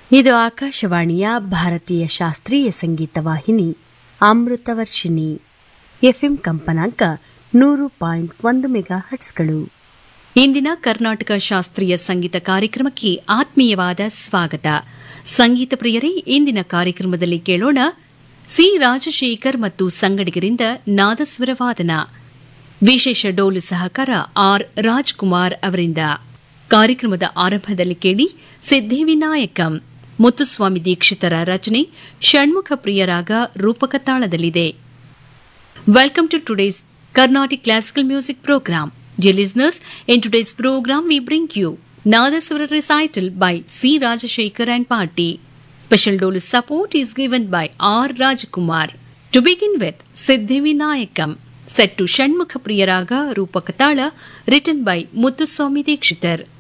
ಇದು ಆಕಾಶವಾಣಿಯ ಭಾರತೀಯ ಶಾಸ್ತ್ರೀಯ ಸಂಗೀತ ವಾಹಿನಿ ಅಮೃತವರ್ಷಿಣಿ ಎಫ್ಎಂ ಕಂಪನಾಂಕ ನೂರು ಪಾಯಿಂಟ್ ಒಂದು ಮೆಗಾ ಹಟ್ಸ್ಗಳು ಇಂದಿನ ಕರ್ನಾಟಕ ಶಾಸ್ತ್ರೀಯ ಸಂಗೀತ ಕಾರ್ಯಕ್ರಮಕ್ಕೆ ಆತ್ಮೀಯವಾದ ಸ್ವಾಗತ ಸಂಗೀತ ಪ್ರಿಯರೇ ಇಂದಿನ ಕಾರ್ಯಕ್ರಮದಲ್ಲಿ ಕೇಳೋಣ ಸಿ ರಾಜಶೇಖರ್ ಮತ್ತು ಸಂಗಡಿಗರಿಂದ ನಾದಸ್ವರ ವಾದನ ವಿಶೇಷ ಡೋಲು ಸಹಕಾರ ಆರ್ ರಾಜ್ಕುಮಾರ್ ಅವರಿಂದ ಕಾರ್ಯಕ್ರಮದ ಆರಂಭದಲ್ಲಿ ಕೇಳಿ ಸಿದ್ಧಿವಿನಾಯಕಂ ಮುತ್ತುಸ್ವಾಮಿ ದೀಕ್ಷಿತರ ರಚನೆ ಷಣ್ಮುಖ ಪ್ರಿಯರಾಗ ರೂಪಕ ತಾಳದಲ್ಲಿದೆ Welcome to today's Carnatic Classical Music Program. Dear listeners, in today's program we bring you Nadaswara recital by C. Rajashekhar and Party. Special dole support is given by R. Rajkumar. To begin with, Siddhi Vinayakam, set to Shanmukha Priyaraga Rupakatala, written by Muthuswami Dikshitar.